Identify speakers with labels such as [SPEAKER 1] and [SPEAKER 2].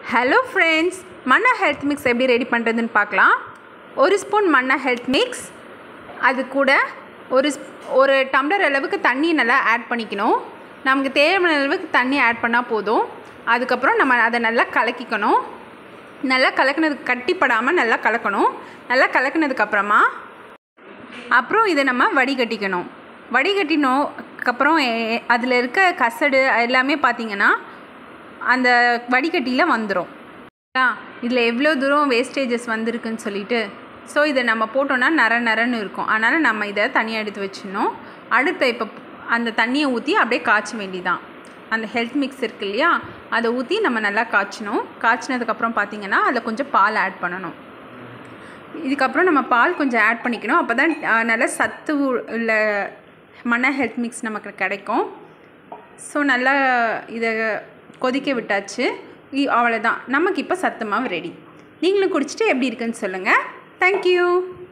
[SPEAKER 1] hello friends Manna health mix எப்படி ready பண்ணுறதுன்னு பார்க்கலாம் ஒரு ஸ்பூன் மன்னா ஹெல்த் மிக்ஸ் அது கூட ஒரு ஸ்ப்- ஒரு டம்ளர் அளவுக்கு தண்ணி நல்லா ஆட் பண்ணிக்கணும் நமக்கு தேவையான அளவுக்கு தண்ணி ஆட் பண்ணால் போதும் அதுக்கப்புறம் நம்ம அதை நல்லா கலக்கிக்கணும் நல்லா கலக்கினதுக்கு கட்டிப்படாமல் நல்லா கலக்கணும் நல்லா கலக்கினதுக்கப்புறமா அப்புறம் இதை நம்ம வடிகட்டிக்கணும் வடிகட்டினோக்கப்புறம் அதில் இருக்க கசடு எல்லாமே பார்த்தீங்கன்னா அந்த வடிகட்டியில் வந்துடும் இதில் எவ்வளோ தூரம் வேஸ்டேஜஸ் வந்திருக்குன்னு சொல்லிட்டு ஸோ இதை நம்ம போட்டோன்னா நர நரன்னு இருக்கும் அதனால் நம்ம இதை தனியாக எடுத்து வச்சிடணும் அடுத்த இப்போ அந்த தண்ணியை ஊற்றி அப்படியே காய்ச்ச வேண்டியதான் அந்த ஹெல்த் மிக்ஸ் இருக்கு இல்லையா அதை ஊற்றி நம்ம நல்லா காய்ச்சணும் காய்ச்சினதுக்கப்புறம் பார்த்தீங்கன்னா அதில் கொஞ்சம் பால் ஆட் பண்ணணும் இதுக்கப்புறம் நம்ம பால் கொஞ்சம் ஆட் பண்ணிக்கணும் அப்போ தான் நல்ல சத்து உ- உள்ள மன ஹெல்த் மிக்ஸ் நமக்கு கிடைக்கும் ஸோ நல்லா இதை கொதிக்க விட்டாச்சு இ- அவ்வளோதான் நமக்கு இப்போ சத்து மாவு ரெடி நீங்களும் குடிச்சிட்டு எப்படி இருக்குன்னு சொல்லுங்கள் தேங்க்யூ